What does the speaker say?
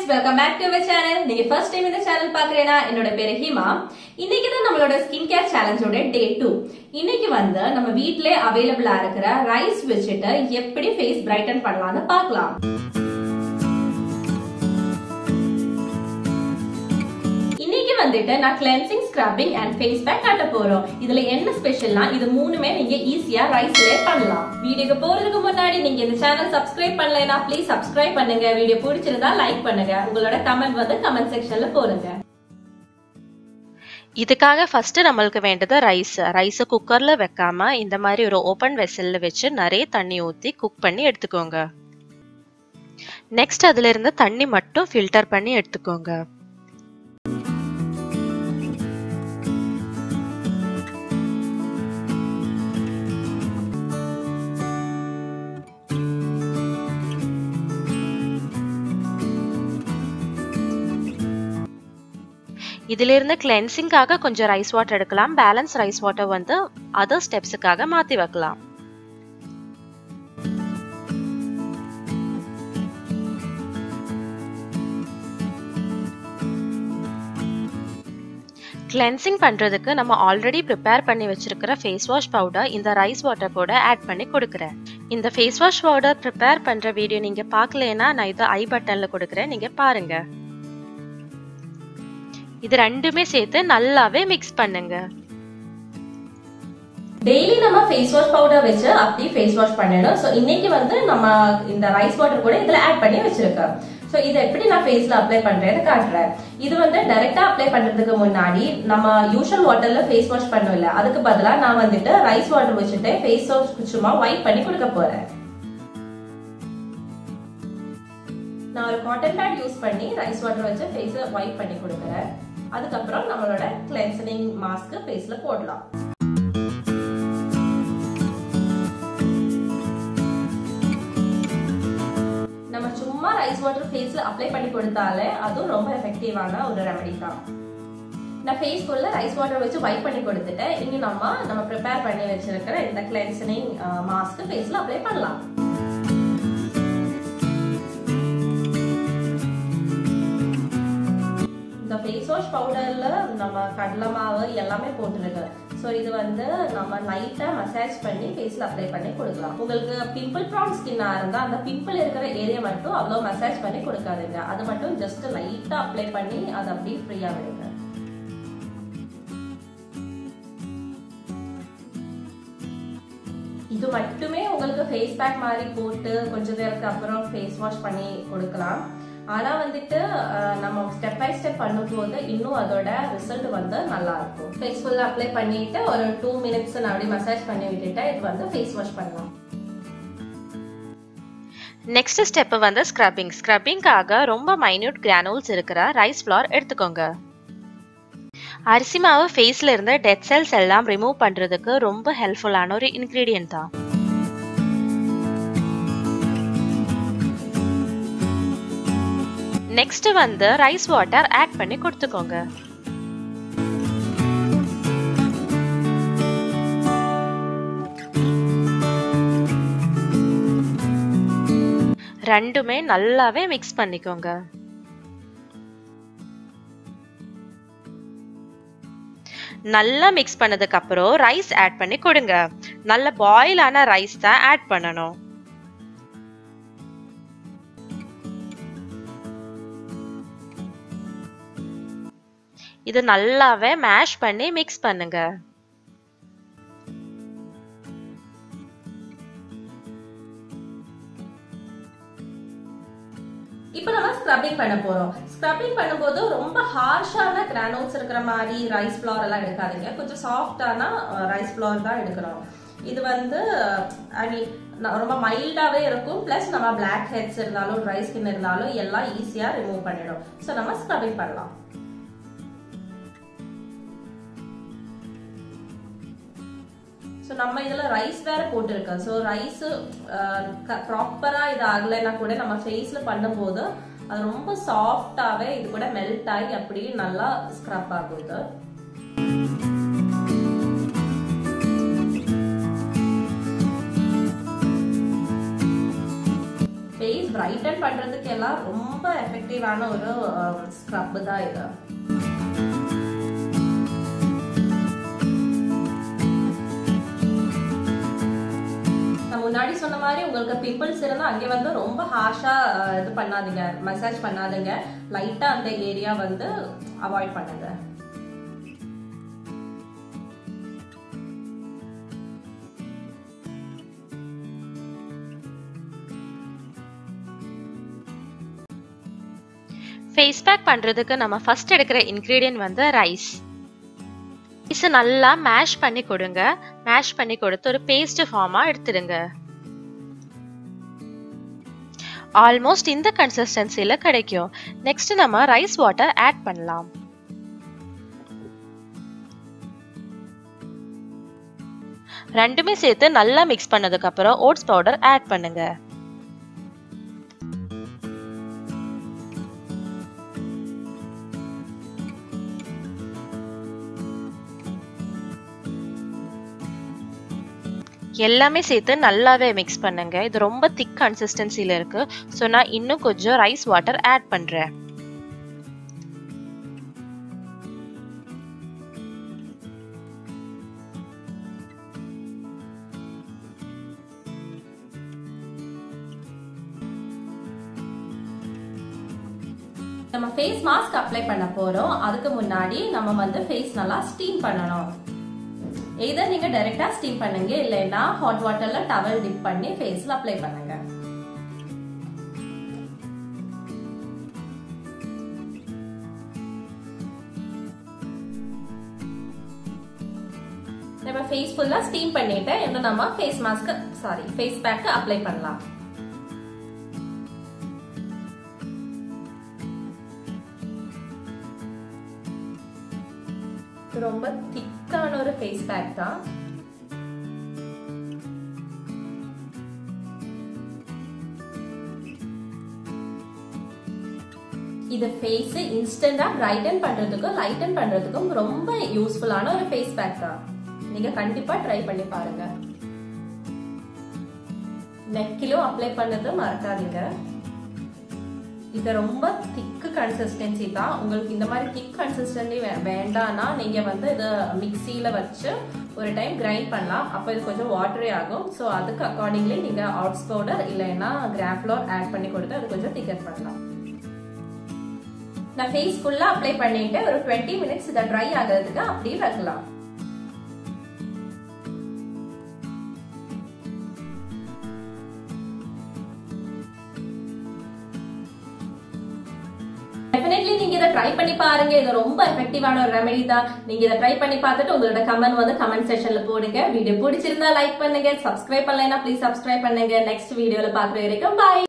friends welcome back to our channel நீங்க first time இந்த channel பாக்குறேன்னா என்னோட பேரு ஹிமா இன்னைக்கு தான் நம்மளோட ஸ்கின் கேர் சேலஞ்சோட டே டூ இன்னைக்கு வந்து நம்ம வீட்லயே அவைலபிளா இருக்கிற ரைஸ் வச்சுட்டு எப்படி ஃபேஸ் பிரைட்டன் பண்ணலாம்னு பார்க்கலாம் இன்னைக்கு வந்துட்டு நான் cleansing scrubbing and face pack காட்ட போறோம் இதுல என்ன ஸ்பெஷல்னா இது மூணுமே நீங்க ஈஸியா ரைஸ்லயே பண்ணலாம் வீடியோக்கு போறதுக்கு முன்னாடி நீங்க இந்த சேனல் சப்ஸ்கிரைப் பண்ணலைன்னா ப்ளீஸ் சப்ஸ்கிரைப் பண்ணுங்க வீடியோ பிடிச்சிருந்தா லைக் பண்ணுங்க உங்களோட கமெண்ட் வந்து கமெண்ட் செக்ஷன்ல போடுங்க இதுக்காக ஃபர்ஸ்ட் நம்மளுக்கு வேண்டது ரைஸ் ரைஸை குக்கர்ல வைக்காம இந்த மாதிரி ஒரு ஓப்பன் வெசல்ல வச்சு நிறைய தண்ணி ஊத்தி குக் பண்ணி எடுத்துக்கோங்க நெக்ஸ்ட் அதுல இருந்து தண்ணி மட்டும் ஃபில்டர் பண்ணி எடுத்துக்கோங்க இதிலிருந்து கிளென்சிங்காக கொஞ்சம் ரைஸ் வாட்டர் எடுக்கலாம் பேலன்ஸ் ரைஸ் வாட்டர் வந்து அதர் ஸ்டெப்ஸுக்காக மாத்தி வைக்கலாம் கிளென்சிங் பண்றதுக்கு நம்ம ஆல்ரெடி ப்ரிப்பேர் பண்ணி வச்சிருக்கிற ஃபேஸ் வாஷ் பவுடர் இந்த ரைஸ் வாட்டர் கூட ஆட் பண்ணி கொடுக்குறேன் இந்த ஃபேஸ் வாஷ் பவுடர் ப்ரிப்பேர் பண்ற வீடியோ நீங்க பார்க்கலனா நான் இது ஐ பட்டன்ல கொடுக்குறேன் நீங்க பாருங்க இது ரெண்டுமே சேர்த்து நல்லாவே மிக்ஸ் பண்ணுங்க டெய்லி நம்ம ஃபேஸ் வாஷ் பவுடர் வச்சு அப்படி ஃபேஸ் வாஷ் பண்ணிடும் ஸோ இன்னைக்கு வந்து நம்ம இந்த ரைஸ் வாட்டர் கூட இதுல ஆட் பண்ணி வச்சிருக்கேன் ஸோ இதை எப்படி நான் ஃபேஸ்ல அப்ளை பண்றேன்னு காட்டுறேன் இது வந்து டைரக்டா அப்ளை பண்றதுக்கு முன்னாடி நம்ம யூஷுவல் வாட்டர்ல ஃபேஸ் வாஷ் பண்ணல அதுக்கு பதிலாக நான் வந்துட்டு ரைஸ் வாட்டர் வச்சுட்டு ஃபேஸ் வாஷ் சும்மா ஒயிட் பண்ணி கொடுக்க போறேன் நான் ஒரு காட்டன் பேட் யூஸ் பண்ணி ரைஸ் வாட்டர் வச்சு ஃபேஸை ஒயிட் பண்ணி கொடுக்குறேன் அதுக்கப்புறம் நம்மளோட கிளென்சனிங் மாஸ்க் ஃபேஸ்ல போடலாம் நம்ம சும்மா ரைஸ் வாட்டர் ஃபேஸ்ல அப்ளை பண்ணி கொடுத்தாலே அதுவும் ரொம்ப எஃபெக்டிவான ஒரு ரெமடி தான் நான் ஃபேஸ் ஃபுல்ல ரைஸ் வாட்டர் வச்சு வைப் பண்ணி கொடுத்துட்டேன் இனி நம்ம நம்ம ப்ரிப்பேர் பண்ணி வச்சிருக்கிற இந்த கிளென்சனிங் மாஸ்க் ஃபேஸ்ல அப்ளை பண்ணலாம் இந்த ஃபேஸ் வாஷ் பவுடர்ல நம்ம கடலை மாவு எல்லாமே போட்டுருக்கு ஸோ இது வந்து நம்ம லைட்டா மசாஜ் பண்ணி ஃபேஸ்ல அப்ளை பண்ணி கொடுக்கலாம் உங்களுக்கு பிம்பிள் ப்ரான் ஸ்கின்னா இருந்தா அந்த பிம்பிள் இருக்கிற ஏரியா மட்டும் அவ்வளோ மசாஜ் பண்ணி கொடுக்காதீங்க அது மட்டும் ஜஸ்ட் லைட்டா அப்ளை பண்ணி அதை அப்படியே ஃப்ரீயா விடுங்க இது மட்டுமே உங்களுக்கு ஃபேஸ் பேக் மாதிரி போட்டு கொஞ்ச நேரத்துக்கு அப்புறம் ஃபேஸ் வாஷ் பண்ணி கொடுக்கலாம் ஆனா வந்துட்டு நம்ம ஸ்டெப் பை ஸ்டெப் பண்ணும்போது இன்னும் அதோட ரிசல்ட் வந்து நல்லா இருக்கும் ஃபேஸ் ஃபுல்லா அப்ளை பண்ணிட்டு ஒரு டூ மினிட்ஸ் நான் அப்படியே மசாஜ் பண்ணி விட்டுட்டு இது வந்து ஃபேஸ் வாஷ் பண்ணலாம் நெக்ஸ்ட் ஸ்டெப் வந்து ஸ்க்ரப்பிங் ஸ்க்ரப்பிங்காக ரொம்ப மைன்யூட் கிரானூல்ஸ் இருக்கிற ரைஸ் ஃப்ளார் எடுத்துக்கோங்க அரிசி மாவு ஃபேஸ்ல இருந்த டெட் செல்ஸ் எல்லாம் ரிமூவ் பண்றதுக்கு ரொம்ப ஹெல்ப்ஃபுல்லான ஒரு இன்கிரீடியன்ட் தான் நெக்ஸ்ட் வந்து ரைஸ் வாட்டர் ஆட் பண்ணி கொடுத்துக்கோங்க ரெண்டுமே நல்லாவே மிக்ஸ் பண்ணிக்கோங்க நல்லா மிக்ஸ் பண்ணதுக்கு அப்புறம் ரைஸ் ஆட் பண்ணி கொடுங்க நல்ல பாயில் ஆன ரைஸ் தான் ஆட் பண்ணணும் இது நல்லாவே மேஷ் பண்ணி மிக்ஸ் பண்ணுங்க இப்போ நம்ம ஸ்க்ரப்பிங் பண்ண போறோம் ஸ்க்ரப்பிங் பண்ணும்போது ரொம்ப ஹார்ஷான கிரானோல்ஸ் இருக்கிற மாதிரி ரைஸ் ஃப்ளவர் எல்லாம் எடுக்காதீங்க கொஞ்சம் சாஃப்டான ரைஸ் ஃப்ளவர் தான் எடுக்கணும் இது வந்து ஐ மீன் ரொம்ப மைல்டாவே இருக்கும் பிளஸ் நம்ம பிளாக் ஹெட்ஸ் இருந்தாலும் ட்ரை ஸ்கின் இருந்தாலும் எல்லாம் ஈஸியா ரிமூவ் பண்ணிடும் ஸோ நம்ம ஸ்க்ரப்பிங் பண்ணலாம் ஸோ நம்ம இதில் ரைஸ் வேற போட்டிருக்கோம் ஸோ ரைஸ் ப்ராப்பராக இது ஆகலைன்னா கூட நம்ம ஃபேஸில் பண்ணும்போது அது ரொம்ப சாஃப்டாகவே இது கூட மெல்ட் ஆகி அப்படியே நல்லா ஸ்க்ரப் ஆகுது ஃபேஸ் பிரைட்டன் பண்றதுக்கு எல்லாம் ரொம்ப ரொம்ப எஃபெக்டிவான ஒரு ஸ்க்ரப் தான் இது நான் முன்னாடி சொன்ன மாதிரி உங்களுக்கு பிம்பிள்ஸ் இருந்தால் அங்கே வந்து ரொம்ப ஹார்ஷாக இது பண்ணாதீங்க மசாஜ் பண்ணாதீங்க லைட்டாக அந்த ஏரியா வந்து அவாய்ட் பண்ணுங்க ஃபேஸ் பேக் பண்ணுறதுக்கு நம்ம ஃபர்ஸ்ட் எடுக்கிற இன்க்ரீடியன்ட் வந்து ரைஸ் ரைஸை நல்லா மேஷ் பண்ணி கொடுங்க மேஷ் பண்ணி கொடுத்து ஒரு பேஸ்ட் ஃபார்மாக எடுத்துடுங்க ஆல்மோஸ்ட் இந்த கன்சிஸ்டன்சியில் கிடைக்கும் நெக்ஸ்ட் நம்ம ரைஸ் வாட்டர் ஆட் பண்ணலாம் ரெண்டுமே சேர்த்து நல்லா மிக்ஸ் பண்ணதுக்கு அப்புறம் ஓட்ஸ் பவுடர் ஆட் பண்ணுங்க எல்லாமே சேர்த்து நல்லாவே மிக்ஸ் பண்ணுங்க இது ரொம்ப திக் கன்சிஸ்டன்சில இருக்கு ஸோ நான் இன்னும் கொஞ்சம் ரைஸ் வாட்டர் ஆட் பண்றேன் நம்ம ஃபேஸ் மாஸ்க் அப்ளை பண்ண போறோம் அதுக்கு முன்னாடி நம்ம வந்து ஃபேஸ் நல்லா ஸ்டீம் பண்ணணும் எதை நீங்க டைரக்டா ஸ்டீம் பண்ணுங்க இல்லைன்னா ஹாட் வாட்டர்ல டவல் டிப் பண்ணி ஃபேஸ்ல அப்ளை பண்ணுங்க நம்ம ஃபேஸ் ஃபுல்லா ஸ்டீம் பண்ணிட்டு இன்னும் நம்ம face mask sorry face pack apply பண்ணலாம் ரொம்ப திக்கான ஒரு ஃபேஸ் பேக் தான் இது ஃபேஸ் இன்ஸ்டன்டா பிரைட்டன் பண்றதுக்கும் லைட்டன் பண்றதுக்கும் ரொம்ப யூஸ்ஃபுல்லான ஒரு ஃபேஸ் பேக் தான் நீங்க கண்டிப்பா ட்ரை பண்ணி பாருங்க நெக்கிலும் அப்ளை பண்ணது மறக்காதீங்க இது ரொம்ப திக்கு கன்சிஸ்டன்சி தான் உங்களுக்கு இந்த மாதிரி திக் கன்சிஸ்டன்சி வேண்டாம்னா நீங்க வந்து இதை மிக்சியில வச்சு ஒரு டைம் கிரைண்ட் பண்ணலாம் அப்போ இது கொஞ்சம் வாட்டரே ஆகும் ஸோ அதுக்கு அக்கார்டிங்லி நீங்க ஆட்ஸ் பவுடர் இல்லைன்னா கிராம் ஃப்ளோர் ஆட் பண்ணி கொடுத்து அது கொஞ்சம் திக்கர் பண்ணலாம் நான் ஃபேஸ் ஃபுல்லா அப்ளை பண்ணிட்டு ஒரு டுவெண்ட்டி மினிட்ஸ் இதை ட்ரை ஆகிறதுக்கு அப்படியே வைக்கலாம் டெஃபினெட்லி நீங்க இதை ட்ரை பண்ணி பாருங்க இது ரொம்ப எஃபெக்டிவான ஒரு ரெமெடி தான் நீங்க இதை ட்ரை பண்ணி பார்த்துட்டு உங்களோட கமெண்ட் வந்து கமெண்ட் செக்ஷன்ல போடுங்க வீடியோ பிடிச்சிருந்தா லைக் பண்ணுங்க சப்ஸ்கிரைப் பண்ணலைன்னா ப்ளீஸ் சப்ஸ்கிரைப் பண்ணுங்க நெக்ஸ்ட் வீடியோல பாக்குற வரைக்கும் பாய்